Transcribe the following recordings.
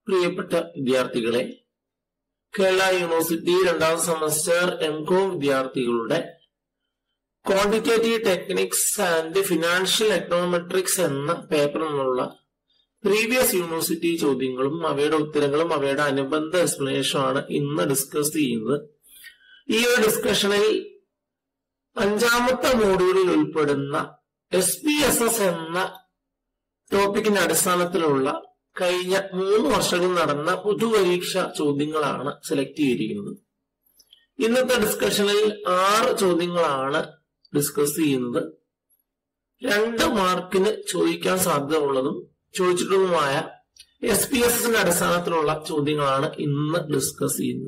പ്രിയപ്പെട്ട വിദ്യാർത്ഥികളെ കേരള യൂണിവേഴ്സിറ്റി രണ്ടാം സെമസ്റ്റർ എം കോം വിദ്യാർത്ഥികളുടെ quantitative techniques and financial econometrics എന്ന പേപ്പറിൽ നിന്നുള്ള പ്രീവിയസ് യൂണിവേഴ്സിറ്റി ചോദ്യങ്ങളും അവയുടെ ഉത്തരങ്ങളും അവയുടെ അനുബന്ധ എക്സ്പ്ലനേഷനും ആണ് ഇന്ന് ഡിസ്കസ് ചെയ്യുന്നത് ഈ ഒരു ഡിസ്കഷനിൽ അഞ്ചാമത്തെ മോഡ്യൂളിൽ ഉൾപ്പെടുന്ന എസ് പി എസ് എസ് എന്ന ടോപ്പിക്കിന്റെ അടിസ്ഥാനത്തിലുള്ള കഴിഞ്ഞ മൂന്ന് വർഷങ്ങളിൽ നടന്ന പൊതുപരീക്ഷ ചോദ്യങ്ങളാണ് സെലക്ട് ചെയ്തിരിക്കുന്നത് ഇന്നത്തെ ഡിസ്കഷനിൽ ആറ് ചോദ്യങ്ങളാണ് ഡിസ്കസ് ചെയ്യുന്നത് രണ്ട് മാർക്കിന് ചോദിക്കാൻ സാധ്യതയുള്ളതും ചോദിച്ചിട്ടുള്ളതുമായ എസ് പി എസ് എസിന്റെ അടിസ്ഥാനത്തിലുള്ള ചോദ്യങ്ങളാണ് ഇന്ന് ഡിസ്കസ് ചെയ്യുന്നത്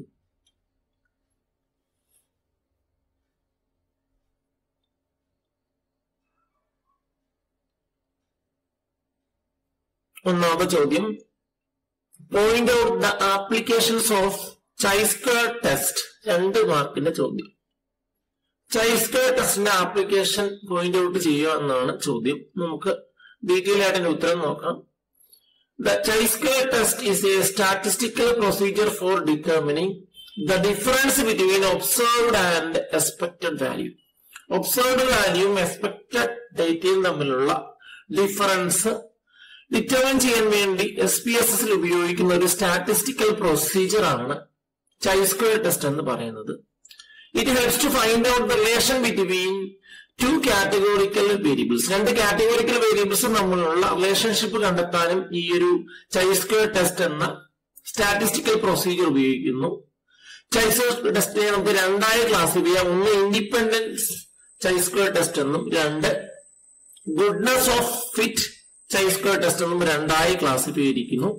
ഒന്നാമത്തെ ചോദ്യം point out the applications of chi square test രണ്ട് മാർക്കിന്റെ ചോദ്യം ചൈസ്കർ ടെസ്റ്റിന്റെ ആപ്ലിക്കേഷൻ പോയിന്റ് ഔട്ട് ചെയ്യുക എന്നാണ് ചോദ്യം നമുക്ക് ഡീറ്റെയിൽ ആയിട്ട് അതിന്റെ ഉത്തരം നോക്കാം the chi square test is a statistical procedure for determining the difference between observed and expected value observed വാല്യൂവും എക്സ്പെക്ടഡ് ഡേറ്റയും തമ്മിലുള്ള ഡിഫറൻസ് ഡിറ്റർമിൻ ചെയ്യാൻ വേണ്ടി എസ് പി എസ് എസിൽ ഉപയോഗിക്കുന്ന ഒരു സ്റ്റാറ്റിസ്റ്റിക്കൽ പ്രൊസീജിയർ ആണ് ചൈസ്ക്വയർ ടെസ്റ്റ് എന്ന് പറയുന്നത് it helps to find out the relation between two categorical variables രണ്ട് കാറ്റഗോറിക്കൽ വേരിയബിൾസ് തമ്മിലുള്ള റിലേഷൻഷിപ്പ് കണ്ടെത്താനും ഈ ഒരു ചൈസ്ക്വയർ ടെസ്റ്റ് എന്ന സ്റ്റാറ്റിസ്റ്റിക്കൽ പ്രൊസീജിയർ ഉപയോഗിക്കുന്നു ചൈസ്ക്വയർ ടെസ്റ്റിനെ നമുക്ക് രണ്ടായി ക്ലാസിഫൈ ചെയ്യാം ഒന്ന് ഇൻഡിപെൻഡൻസ് ചൈസ്ക്വയർ ടെസ്റ്റ് എന്നും രണ്ട് goodness of fit chi square test എന്നും രണ്ടായി ക്ലാസിഫൈ ചെയ്തിരിക്കുന്നു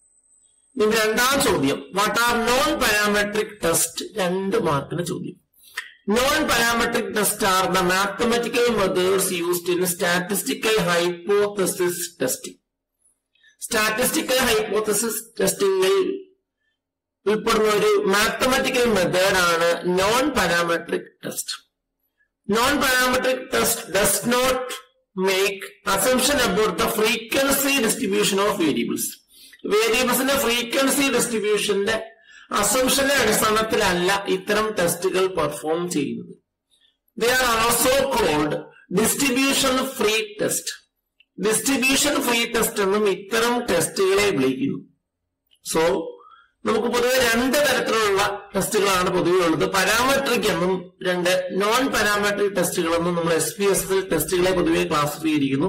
ഇനി രണ്ടാം ചോദ്യം what are non parametric test രണ്ട് മാർക്കിന് ചോദ്യം non parametric test are the mathematical methods used in statistical hypothesis testing statistical hypothesis ടെസ്റ്റിംഗിൽ ഉൾപ്പെടുന്ന ഒരു മാത്തമെറ്റിക്കൽ മെത്തേഡാണ് non parametric test non parametric test does not make assumption about the frequency distribution of variables. വേരിയബിൾസിന്റെ frequency ഡിസ്ട്രിബ്യൂഷന്റെ അസംഷന്റെ അടിസ്ഥാനത്തിലല്ല ഇത്തരം ടെസ്റ്റുകൾ പെർഫോം ചെയ്യുന്നത് they are also called distribution free test distribution free test എന്നും ഇത്തരം ടെസ്റ്റുകളെ വിളിക്കുന്നു സോ നമുക്ക് പൊതുവെ രണ്ട് തരത്തിലുള്ള ടെസ്റ്റുകളാണ് പൊതുവെ ഉള്ളത് പാരാമെട്രിക് എന്നും രണ്ട് നോൺ പാരാമെട്രിക് ടെസ്റ്റുകൾ എന്നും നമ്മൾ എസ് പി എസ് ടെസ്റ്റുകളെ പൊതുവെ ക്ലാസിഫൈ ചെയ്തിരിക്കുന്നു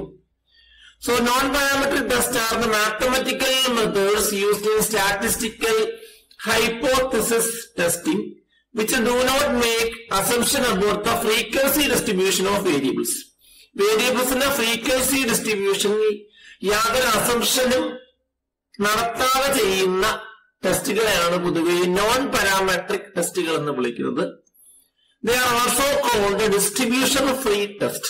so non parametric test are the mathematical methods used in statistical hypothesis testing which do not make assumption about the frequency distribution of variables വേരിയബിൾസിന്റെ frequency ഡിസ്ട്രിബ്യൂഷനിൽ യാതൊരു അസംഷനും നടത്താതെ ചെയ്യുന്ന ടെസ്റ്റുകളെയാണ് പൊതുവെ നോൺ പാരാമെട്രിക് ടെസ്റ്റുകൾ എന്ന് വിളിക്കുന്നത് they are also called distribution free test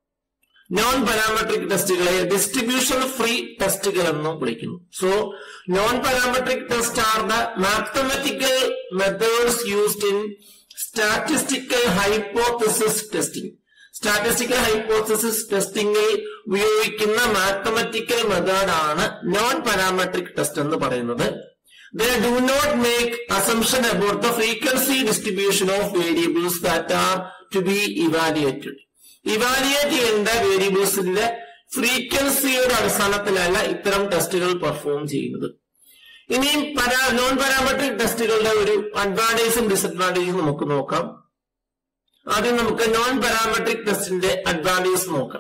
non parametric ടെസ്റ്റുകളെ ഡിസ്ട്രിബ്യൂഷൻ ഫ്രീ ടെസ്റ്റുകൾ എന്നും വിളിക്കുന്നു so non parametric test are the mathematical methods used in statistical hypothesis testing statistical hypothesis ടെസ്റ്റിംഗിൽ ഉപയോഗിക്കുന്ന മാത്തമെറ്റിക്കൽ മെത്തേഡാണ് നോൺ പാരാമെട്രിക് ടെസ്റ്റ് എന്ന് പറയുന്നത് they do not make assumption about the frequency distribution of variables that are to be evaluated. Evaluate ചെയ്യേണ്ട വേരിയബിൾസിന്റെ ഫ്രീക്വൻസിയുടെ അടിസ്ഥാനത്തിലല്ല ഇത്തരം ടെസ്റ്റുകൾ പെർഫോം ചെയ്യുന്നത് ഇനിയും പരാ നോൺ പാരാമെട്രിക് ടെസ്റ്റുകളുടെ ഒരു അഡ്വാൻറ്റേജും ഡിസഡ്വാൻറ്റേജും നമുക്ക് നോക്കാം ആദ്യം നമുക്ക് നോൺ പാരാമെട്രിക് ടെസ്റ്റിന്റെ അഡ്വാൻറ്റേജ് നോക്കാം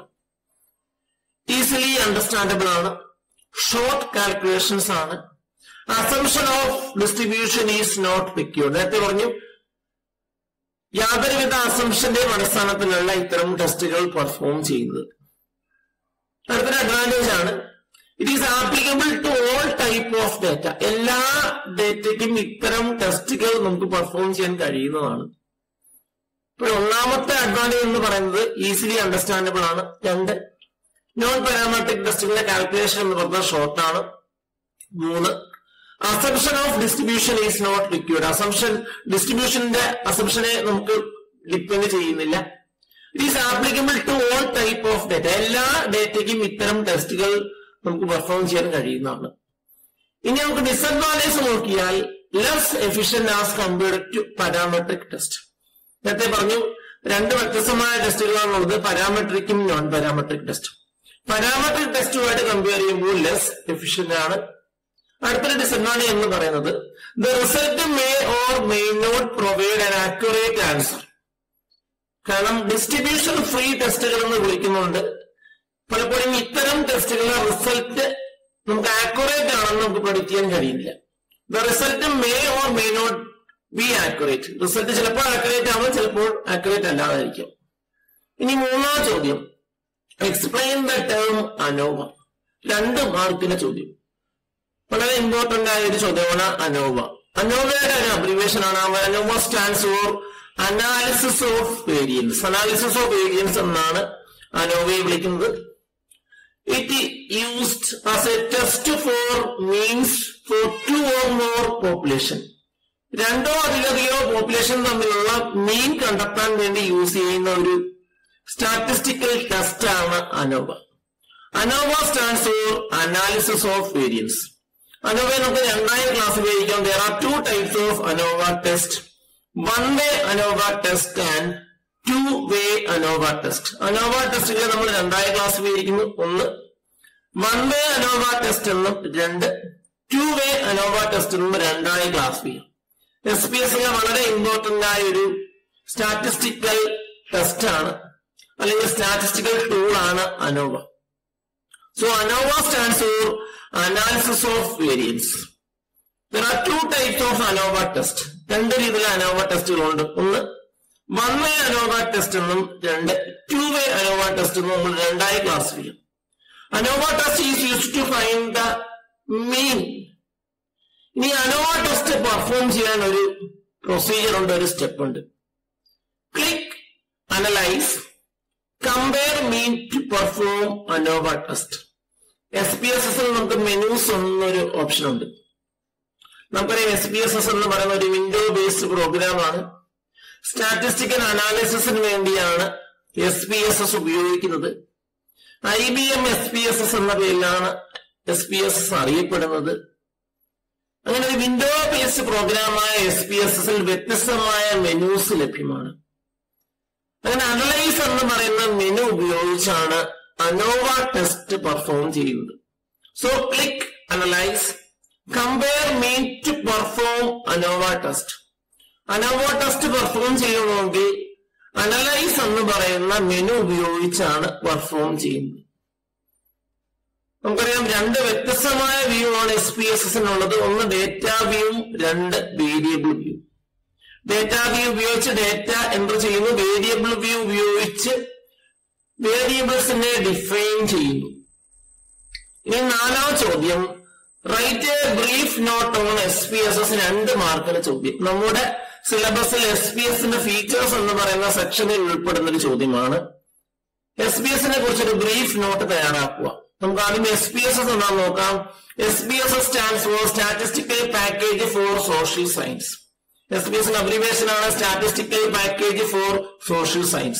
ഈസിലി അണ്ടർസ്റ്റാൻഡബിൾ ആണ് ഷോർട്ട് കാൽക്കുലേഷൻസ് ആണ് assumption of distribution is not required നേരത്തെ പറഞ്ഞു യാതൊരുവിധ അസംഷന്റെയും അടിസ്ഥാനത്തിലുള്ള ഇത്തരം ടെസ്റ്റുകൾ പെർഫോം ചെയ്യുന്നത് അടുത്തൊരു അഡ്വാൻറ്റേജ് ആണ് it is applicable to all type of data എല്ലാ ഡേറ്റയ്ക്കും ഇത്തരം ടെസ്റ്റുകൾ നമുക്ക് പെർഫോം ചെയ്യാൻ കഴിയുന്നതാണ് ഇപ്പോൾ ഒന്നാമത്തെ അഡ്വാൻറ്റേജ് എന്ന് പറയുന്നത് ഈസിലി അണ്ടർസ്റ്റാൻഡബിൾ ആണ് രണ്ട് നോൺ പാരാമെട്രിക് ടെസ്റ്റുകളുടെ കാൽക്കുലേഷൻ എന്ന് പറഞ്ഞാൽ ഷോർട്ട് ആണ് മൂന്ന് assumption of distribution is not required assumption ഡിസ്ട്രിബ്യൂഷന്റെ അസംഷനെ നമുക്ക് ഡിപ്പെൻഡ് ചെയ്യുന്നില്ല it is applicable to all type of data എല്ലാ ഡേറ്റയ്ക്കും ഇത്തരം ടെസ്റ്റുകൾ നമുക്ക് പെർഫോം ചെയ്യാൻ കഴിയുന്നതാണ് ഇനി നമുക്ക് ഡിസഡ്വാൻറ്റേജ് നോക്കിയാൽ less efficient as compared to parametric test നേരത്തെ പറഞ്ഞു രണ്ട് വ്യത്യസ്തമായ ടെസ്റ്റുകളാണുള്ളത് പാരാമെട്രിക്കും നോൺ പാരാമെട്രിക് ടെസ്റ്റും പാരാമെട്രിക് ടെസ്റ്റുമായിട്ട് കമ്പയർ ചെയ്യുമ്പോൾ ലെസ് എഫിഷ്യന്റ് ആണ് അടുത്തൊരു ഡിസഡ്വാൻറ്റേജ് എന്ന് പറയുന്നത് the result may or may not provide an accurate answer കാരണം ഡിസ്ട്രിബ്യൂഷൻ ഫ്രീ ടെസ്റ്റുകൾ എന്ന് വിളിക്കുന്നുണ്ട് പലപ്പോഴും ഇത്തരം ടെസ്റ്റുകളുടെ റിസൾട്ട് നമുക്ക് ആക്യുറേറ്റ് ആണെന്ന് നമുക്ക് പ്രൊഡിക്ട് ചെയ്യാൻ കഴിയില്ല the result may or may not be accurate result ചിലപ്പോൾ ആക്യുറേറ്റ് ആവും ചിലപ്പോൾ ആക്യുറേറ്റ് അല്ലാതായിരിക്കും ഇനി മൂന്നാം ചോദ്യം എക്സ്പ്ലെയിൻ ദ ടേം അനോവ രണ്ട് മാർക്കിന്റെ ചോദ്യം വളരെ ഇമ്പോർട്ടന്റ് ആയ ഒരു ചോദ്യമാണ് അനോവ അനോവയുടെ ഒരു അബ്രിവേഷൻ ആണ് ANOVA stands for analysis of variance analysis of variance എന്നാണ് അനോവയെ വിളിക്കുന്നത് it used as a test for means for two or more population രണ്ടോ അതിലധികമോ പോപ്പുലേഷൻ തമ്മിലുള്ള മീൻ കണ്ടെത്താൻ വേണ്ടി യൂസ് ചെയ്യുന്ന ഒരു സ്റ്റാറ്റിസ്റ്റിക്കൽ ടെസ്റ്റ് ആണ് ANOVA ANOVA stands for analysis of variance അനോവയെ നമുക്ക് രണ്ടായി ക്ലാസ്സിഫിക്കാം there are two types of ANOVA test one way ANOVA test and two way ANOVA test ANOVA ടെസ്റ്റുകളെ നമ്മൾ രണ്ടായി ക്ലാസ്സിഫിക്കുന്നു ഒന്ന് വൺ വേ അനോവ ടെസ്റ്റ് എന്നും രണ്ട് ടു വേ അനോവ ടെസ്റ്റ് എന്നും രണ്ടായി ക്ലാസ്സിഫിക്കാം എസ് പി എസിലെ വളരെ ഇമ്പോർട്ടന്റ് ആയ ഒരു സ്റ്റാറ്റിസ്റ്റിക്കൽ ടെസ്റ്റ് ആണ് അല്ലെങ്കിൽ സ്റ്റാറ്റിസ്റ്റിക്കൽ ടൂൾ ആണ് ANOVA so ANOVA stands for analysis of variance there are two types of ANOVA test രണ്ട് രീതിയിലുള്ള അനോവ ടെസ്റ്റുകളുണ്ട് ഒന്ന് വൺ വേ അനോവ ടെസ്റ്റ് എന്നും രണ്ട് ടു വേ അനോവ ടെസ്റ്റ് എന്നും നമ്മൾ രണ്ടായി ക്ലാസ്സിഫിക്കും ANOVA test is use to find the mean ഇനി അനോവ ടെസ്റ്റ് പെർഫോം ചെയ്യാൻ ഒരു പ്രൊസീജിയർ ഉണ്ട് ഒരു സ്റ്റെപ്പ് ഉണ്ട് click analyse compare mean to perform ANOVA test S P S എസിൽ നമുക്ക് മെനൂസ് എന്നൊരു ഓപ്ഷൻ ഉണ്ട് നമുക്കറിയാം എസ് പി എസ് എസ് എന്ന് പറയുന്ന ഒരു വിൻഡോ ബേസ്ഡ് പ്രോഗ്രാം ആണ് സ്റ്റാറ്റിസ്റ്റിക്കൽ അനാലിസിസിന് വേണ്ടിയാണ് എസ് പി എസ് എസ് ഉപയോഗിക്കുന്നത് I B M S P S S എന്ന പേരിലാണ് എസ് പി എസ് എസ് അറിയപ്പെടുന്നത് അങ്ങനെ ഒരു വിൻഡോ ബേസ്ഡ് പ്രോഗ്രാമായ എസ് പി എസ് എസിൽ വ്യത്യസ്തമായ മെനൂസ് ലഭ്യമാണ് അങ്ങനെ അനലൈസ് എന്ന് പറയുന്ന മെനു ഉപയോഗിച്ചാണ് അനോവ ടെസ്റ്റ് പെർഫോം ചെയ്യുന്നത് so click analyse compare mean to perform ANOVA test ANOVA test perform ചെയ്യണമെങ്കിൽ അനലൈസ് എന്ന് പറയുന്ന മെനു ഉപയോഗിച്ചാണ് പെർഫോം ചെയ്യുന്നത് നമുക്കറിയാം രണ്ട് വ്യത്യസ്തമായ വ്യൂ ആണ് എസ് പി എസ് എസിനുള്ളത് ഒന്ന് ഡേറ്റ വ്യൂവും രണ്ട് വേരിയബിൾ വ്യൂ ഡേറ്റ വ്യൂ ഉപയോഗിച്ച് ഡേറ്റ എൻ്റർ ചെയ്യുന്നു വേരിയബിൾ വ്യൂ ഉപയോഗിച്ച് വേരിയബിൾസിനെ ഡിഫൈൻ ചെയ്യുന്നു ഇനി നാലാം ചോദ്യം write a brief note on S P S S രണ്ട് മാർക്കിന് ചോദ്യം നമ്മുടെ സിലബസിൽ എസ് പി എസിന്റെ ഫീച്ചേഴ്സ് എന്ന് പറയുന്ന സെക്ഷനിൽ ഉൾപ്പെടുന്ന ഒരു ചോദ്യമാണ് എസ് പി എസിനെ കുറിച്ച് ഒരു ബ്രീഫ് നോട്ട് തയ്യാറാക്കുക നമുക്ക് ആദ്യം എസ് പി എസ് എസ് എന്താണെന്ന് നോക്കാം S P S S stands for statistical package for social science S P എസിന്റെ അബ്രിവേഷൻ ആണ് statistical package for social science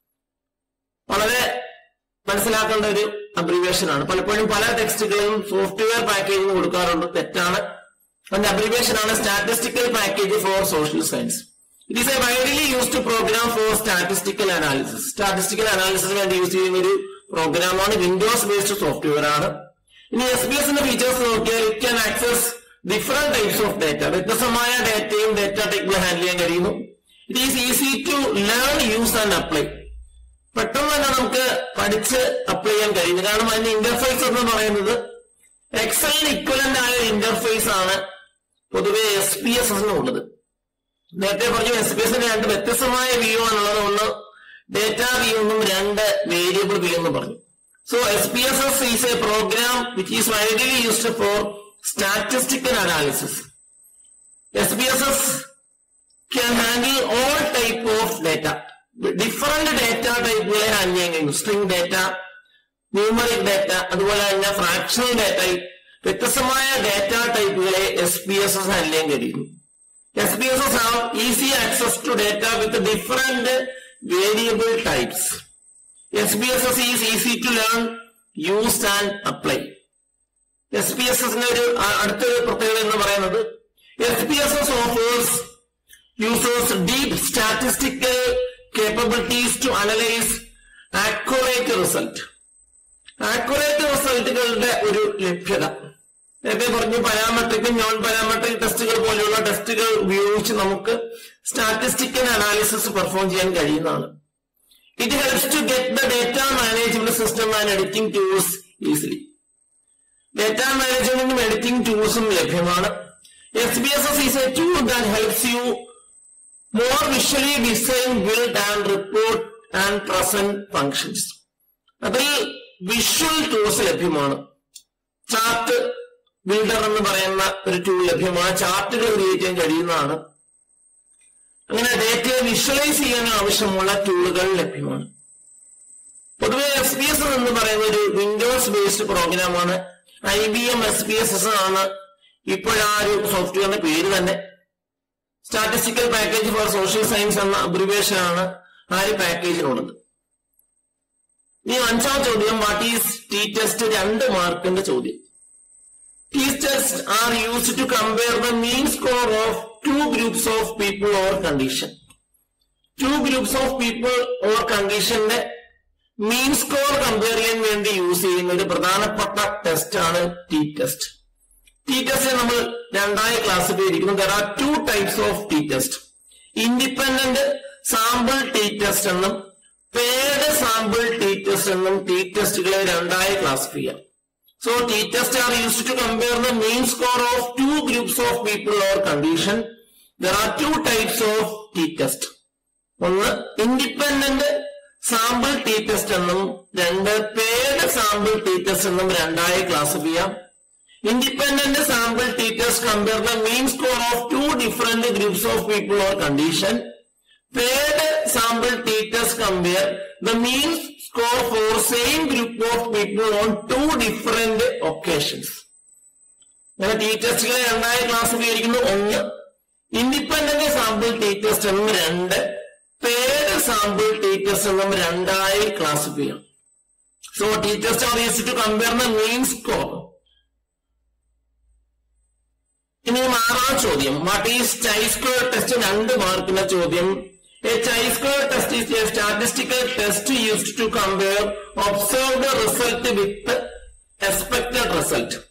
വളരെ മനസ്സിലാക്കേണ്ട ഒരു അബ്രിവേഷൻ ആണ് പലപ്പോഴും പല ടെക്സ്റ്റുകളും സോഫ്റ്റ്വെയർ പാക്കേജിന് കൊടുക്കാറുണ്ട് തെറ്റാണ് അതിന്റെ അബ്രിവേഷൻ ആണ് statistical package for social science it is a widely used program for statistical analysis statistical അനാലിസിസിന് വേണ്ടി യൂസ് ചെയ്യുന്ന ഒരു പ്രോഗ്രാമാണ് വിൻഡോസ് ബേസ്ഡ് സോഫ്റ്റ്വെയർ ആണ് ഇനി എസ് ബി എസിന്റെ ഫീച്ചേഴ്സ് നോക്കിയാൽ it can access different types of data വ്യത്യസ്തമായ ഡേറ്റയും ഡേറ്റ ടൈപ്പിൽ ഹാൻഡിൽ ചെയ്യാൻ കഴിയുന്നു it is easy to learn use and apply പെട്ടെന്ന് തന്നെ നമുക്ക് പഠിച്ച് അപ്ലൈ ചെയ്യാൻ കഴിയുന്നു കാരണം അതിന്റെ ഇന്റർഫേസ് എന്ന് പറയുന്നത് എക്സലിന് ഇക്വലന്റ് ആയ ഇന്റർഫേസ് ആണ് പൊതുവെ എസ് പി എസ് എസിനുള്ളത് നേരത്തെ പറഞ്ഞു എസ് പി എസിന് രണ്ട് വ്യത്യസ്തമായ വ്യൂ ആണുള്ളത് ഒന്ന് ഡേറ്റ വ്യൂ എന്നും രണ്ട് വേരിയബിൾ വ്യൂ എന്നും പറഞ്ഞു so S P S S is a program which is widely used for statistical analysis S P S S can handle all type of data different data ടൈപ്പുകളെ handle ചെയ്യാൻ കഴിയും string data numeric data അതുപോലെ തന്നെ fractional data വ്യത്യസ്തമായ data ടൈപ്പുകളെ S P S S handle ചെയ്യാൻ കഴിയുന്നു S P S S have easy access to data with different variable types S P S S is easy to learn use and apply S P S എസിന്റെ ഒരു ആ, അടുത്തൊരു പ്രത്യേകത എന്ന് പറയുന്നത് S P S S offers users deep statistical capabilities to analyse accurate result accurate റിസൾട്ടുകളുടെ ഒരു ലഭ്യത നേരത്തെ പറഞ്ഞു പാരാമെട്രിക് നോൺ പാരാമെട്രിക് ടെസ്റ്റുകൾ പോലെയുള്ള ടെസ്റ്റുകൾ ഉപയോഗിച്ച് നമുക്ക് സ്റ്റാറ്റിസ്റ്റിക്കൽ അനാലിസിസ് പെർഫോം ചെയ്യാൻ കഴിയുന്നതാണ് it helps to get the data management system and editing tools easily data മാനേജ്മെന്റിനും എഡിറ്റിംഗ് ടൂൾസും ലഭ്യമാണ് S B S S is a tool that helps you more visually design build and report and present functions അതിൽ visual tools ലഭ്യമാണ് chart builder എന്ന് പറയുന്ന ഒരു tool ലഭ്യമാണ് ചാർട്ടുകൾ ക്രിയേറ്റ് ചെയ്യാൻ കഴിയുന്നതാണ് അങ്ങനെ ഡേറ്റയെ വിഷ്വലൈസ് ചെയ്യാൻ ആവശ്യമുള്ള ടൂളുകൾ ലഭ്യമാണ് പൊതുവെ എസ് പി എസ് എന്ന് പറയുന്ന ഒരു വിൻഡോസ് ബേസ്ഡ് പ്രോഗ്രാമാണ് I B M S P S S ആണ് ഇപ്പോഴാ ഒരു സോഫ്റ്റ്വെയറിന്റെ പേര് തന്നെ statistical package for social science എന്ന അബ്രിവേഷൻ ആണ് ആ ഒരു പാക്കേജിനുള്ളത് ഇനി അഞ്ചാം ചോദ്യം വാട്ട് ഈസ് ടി ടെസ്റ്റ് രണ്ട് മാർക്കിന്റെ ചോദ്യം T test are used to compare the mean score of two groups of people or condition two groups of people or കണ്ടീഷന്റെ മീൻ സ്കോർ കമ്പയർ ചെയ്യാൻ വേണ്ടി യൂസ് ചെയ്യുന്ന ഒരു പ്രധാനപ്പെട്ട ടെസ്റ്റ് ആണ് ടി ടെസ്റ്റ് ടി ടെസ്റ്റ് നമ്മൾ രണ്ടായി ക്ലാസിഫൈ ചെയ്തിരിക്കുന്നു there are two types of T test independent sample T test എന്നും പേഡ് സാമ്പിൾ ടി ടെസ്റ്റ് എന്നും ടി ടെസ്റ്റുകളെ രണ്ടായി ക്ലാസിഫൈ ചെയ്യാം so T test are used to compare the mean score of two groups of people or condition there are two types of T test ഒന്ന് independent sample T test എന്നും രണ്ട് പേഡ് sample T test എന്നും രണ്ടായി classify ചെയ്യാം independent sample T test compare the mean score of two different groups of people or condition paired sample T test compare the mean score for same group of people on two different occasions അങ്ങനെ T ടെസ്റ്റുകളെ രണ്ടായി classify ചെയ്തിരിക്കുന്നു ഒന്ന് independent sample T test എന്നും രണ്ട് പേഡ് sample T test എന്നും രണ്ടായി classify ചെയ്യാം so T test are use to compare the mean score ഇനി ആറാം ചോദ്യം what is chi square test രണ്ട് മാർക്കിന്റെ ചോദ്യം a chi square test is a statistical test used to compare observed result with expected result